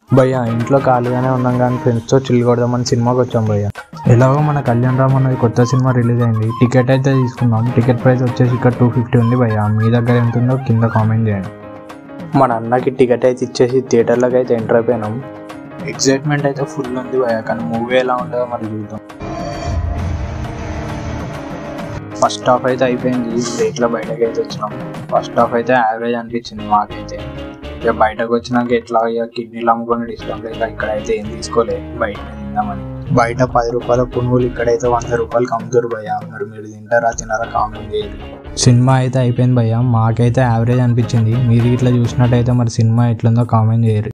భయ్య ఇంట్లో ఖాళీగానే ఉన్నాం కానీ ఫ్రెండ్స్తో చిల్ కొడదామని సినిమాకి వచ్చాం భయ్య ఎలాగో మన కళ్యాణ్ రామ్ అన్నది కొత్త సినిమా రిలీజ్ అయింది టికెట్ అయితే తీసుకున్నాం టికెట్ ప్రైస్ వచ్చేసి ఇక్కడ టూ ఫిఫ్టీ ఉంది భయ్య మీ దగ్గర ఎంత ఉందో కింద కామెంట్ చేయండి మన అన్నకి టికెట్ అయితే ఇచ్చేసి థియేటర్లోకి అయితే ఎంటర్ అయిపోయినాం ఎగ్జైట్మెంట్ అయితే ఫుల్ ఉంది భయ్య కానీ మూవీ ఎలా ఉంటుందో మరి చూద్దాం ఫస్ట్ హాఫ్ అయితే అయిపోయింది బ్రేక్లో బయటకు అయితే వచ్చినాం ఫస్ట్ హాఫ్ అయితే యావరేజ్ అనిపించింది మాకైతే ఇక బయటకు వచ్చినాక ఎట్లా ఇక కిడ్నీలు అమ్ముకొని డిస్కౌంట్ ఇక ఇక్కడైతే ఏం తీసుకోలే బయట తిందామని బయట పది రూపాయల పునుగులు ఇక్కడైతే వంద రూపాయలకి అమ్ముతారు భయ్య మరి మీరు తింటారా తినారా కామెంట్ చేయరు సినిమా అయితే అయిపోయింది భయ్య మాకైతే యావరేజ్ అనిపించింది మీరు ఇట్లా చూసినట్టయితే మరి సినిమా ఎట్లుందో కామెంట్ చేయరు